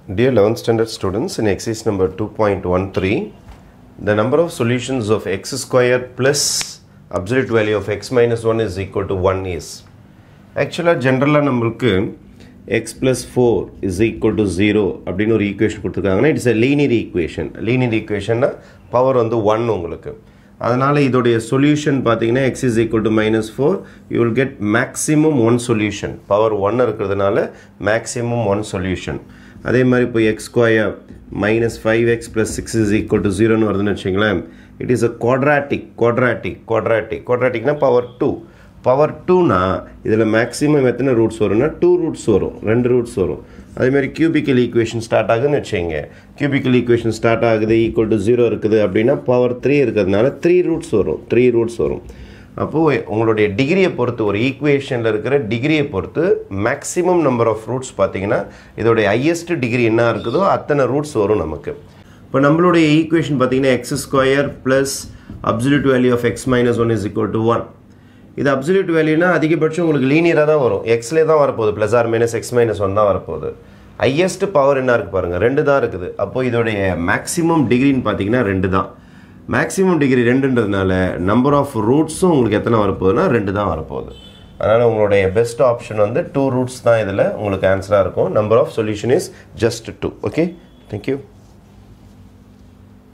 Dear 11th standard students, in exercise number 2.13, the number of solutions of x square plus absolute value of x minus 1 is equal to 1 is. ஆக்சுவலாக ஜென்ரலாக நம்மளுக்கு x plus four is equal to zero அப்படின்னு ஒரு equation கொடுத்துருக்காங்கன்னா it's a linear equation லீனியர் ஈக்குவேஷன்னா power வந்து one உங்களுக்கு அதனால் இதோடைய சொல்யூஷன் பார்த்தீங்கன்னா x is equal to minus four you will get maximum one solution power one இருக்கிறதுனால மேக்ஸிமம் ஒன் சொல்யூஷன் அதே மாதிரி இப்போ x square minus five x plus six is equal to ஜீரோன்னு வருதுன்னு வச்சுங்களேன் it is a quadratic quadratic quadratic குவாட்ராட்டிக்னா power two power டூனா இதில் maximum எத்தனை ரூட்ஸ் வரும்னா டூ ரூட்ஸ் வரும் ரெண்டு ரூட்ஸ் வரும் அதேமாதிரி கியூபிக்கல் ஈக்குவேஷன் ஸ்டார்ட் ஆகுதுன்னு வச்சுங்க கியூபிக்கல் ஈக்குவேஷன் ஸ்டார்ட் ஆகுது ஈக்குவல் டு ஜீரோ இருக்குது அப்படின்னா பவர் த்ரீ இருக்கிறதுனால த்ரீ ரூட்ஸ் வரும் த்ரீ ரூட்ஸ் வரும் அப்போது உங்களுடைய டிகிரியை பொறுத்து ஒரு ஈக்குவேஷனில் இருக்கிற டிகிரியை பொறுத்து மேக்ஸிமம் நம்பர் ஆஃப் ரூட்ஸ் பார்த்தீங்கன்னா இதோடைய ஹையஸ்ட் டிகிரி என்ன இருக்குதோ அத்தனை ரூட்ஸ் வரும் நமக்கு இப்போ நம்மளுடைய ஈக்குவேஷன் பார்த்தீங்கன்னா x square plus absolute value of x minus one is equal to one இது அப்சல்யூட் வேல்யூனா அதிகபட்சம் உங்களுக்கு லீனியராக தான் வரும் எக்ஸ்லேயே தான் வரப்போகுது plus or minus x minus one தான் வரப்போகுது ஹையஸ்ட் பவர் என்ன இருக்குது பாருங்கள் ரெண்டு தான் இருக்குது அப்போது இதோடைய மேக்ஸிமம் டிகிரின்னு பார்த்தீங்கன்னா ரெண்டு தான் மேக்ஸிமம் டிகிரி ரெண்டுன்றதுனால நம்பர் ஆஃப் ரூட்ஸும் உங்களுக்கு எத்தனை வரப்போகுதுன்னா ரெண்டு தான் வரப்போகுது அதனால் உங்களுடைய பெஸ்ட் ஆப்ஷன் வந்து டூ ரூட்ஸ் தான் இதில் உங்களுக்கு ஆன்சராக இருக்கும் number of solution is just two okay thank you